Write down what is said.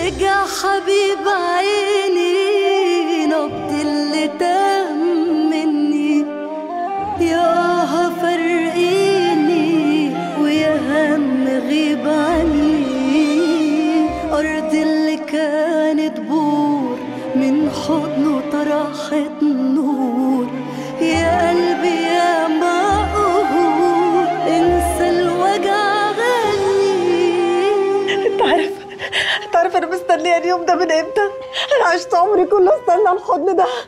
رجع حبيب عيني نبض اللي تاه مني يا فرقيني ويا هم غيب عني أرض اللي كانت بور من حضنه طرحت نور يا قلبي يا مقهور انسى الوجع غني انت عارف انت عارف انا مستنيه اليوم ده من امتى انا عشت عمري كله استنى الحضن ده